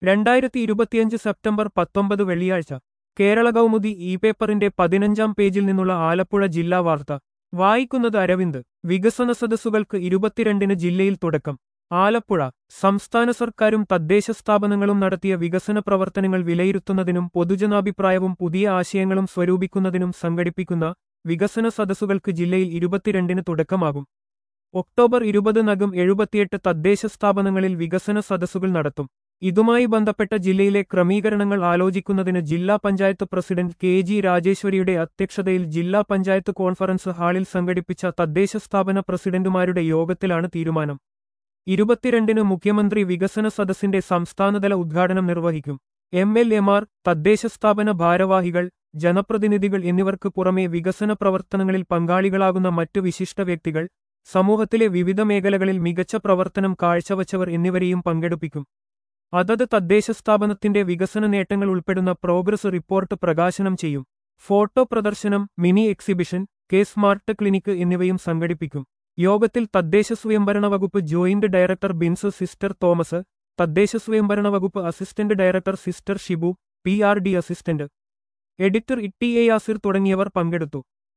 രണ്ടായിരത്തി ഇരുപത്തിയഞ്ച് സെപ്റ്റംബർ പത്തൊമ്പത് വെള്ളിയാഴ്ച കേരള കൗമുദി ഇ പേപ്പറിന്റെ പതിനഞ്ചാം പേജിൽ നിന്നുള്ള ആലപ്പുഴ ജില്ലാ വാർത്ത വായിക്കുന്നത് അരവിന്ദ് വികസന സദസ്സുകൾക്ക് ഇരുപത്തിരണ്ടിന് ജില്ലയിൽ തുടക്കം ആലപ്പുഴ സംസ്ഥാന സർക്കാരും തദ്ദേശ സ്ഥാപനങ്ങളും നടത്തിയ വികസന പ്രവർത്തനങ്ങൾ വിലയിരുത്തുന്നതിനും പൊതുജനാഭിപ്രായവും പുതിയ ആശയങ്ങളും സ്വരൂപിക്കുന്നതിനും സംഘടിപ്പിക്കുന്ന വികസന സദസ്സുകൾക്ക് ജില്ലയിൽ ഇരുപത്തിരണ്ടിന് തുടക്കമാകും ഒക്ടോബർ ഇരുപതിനകം എഴുപത്തിയെട്ട് തദ്ദേശ സ്ഥാപനങ്ങളിൽ വികസന സദസ്സുകൾ നടത്തും ഇതുമായി ബന്ധപ്പെട്ട ജില്ലയിലെ ക്രമീകരണങ്ങൾ ആലോചിക്കുന്നതിന് ജില്ലാ പഞ്ചായത്ത് പ്രസിഡന്റ് കെ ജി രാജേശ്വരിയുടെ അധ്യക്ഷതയിൽ ജില്ലാ പഞ്ചായത്ത് കോൺഫറൻസ് ഹാളിൽ സംഘടിപ്പിച്ച തദ്ദേശ സ്ഥാപന പ്രസിഡന്റുമാരുടെ യോഗത്തിലാണ് തീരുമാനം ഇരുപത്തിരണ്ടിന് മുഖ്യമന്ത്രി വികസന സദസ്സിന്റെ സംസ്ഥാനതല ഉദ്ഘാടനം നിർവഹിക്കും എം എൽ എമാർ തദ്ദേശ സ്ഥാപന ഭാരവാഹികൾ ജനപ്രതിനിധികൾ എന്നിവർക്ക് പുറമെ വികസന പ്രവർത്തനങ്ങളിൽ പങ്കാളികളാകുന്ന മറ്റു വിശിഷ്ട വ്യക്തികൾ സമൂഹത്തിലെ വിവിധ മേഖലകളിൽ മികച്ച പ്രവർത്തനം കാഴ്ചവച്ചവർ എന്നിവരെയും പങ്കെടുപ്പിക്കും അതത് തദ്ദേശ സ്ഥാപനത്തിന്റെ വികസന നേട്ടങ്ങൾ ഉൾപ്പെടുന്ന പ്രോഗ്രസ് റിപ്പോർട്ട് പ്രകാശനം ചെയ്യും ഫോട്ടോ പ്രദർശനം mini exhibition K smart clinic എന്നിവയും സംഘടിപ്പിക്കും യോഗത്തിൽ തദ്ദേശ സ്വയംഭരണ വകുപ്പ് joint director Bins sister Thomas തദ്ദേശ സ്വയംഭരണ വകുപ്പ് assistant director sister Shibu P R D assistant editor Itty A Yasir തുടങ്ങിയവർ പങ്കെടുത്തു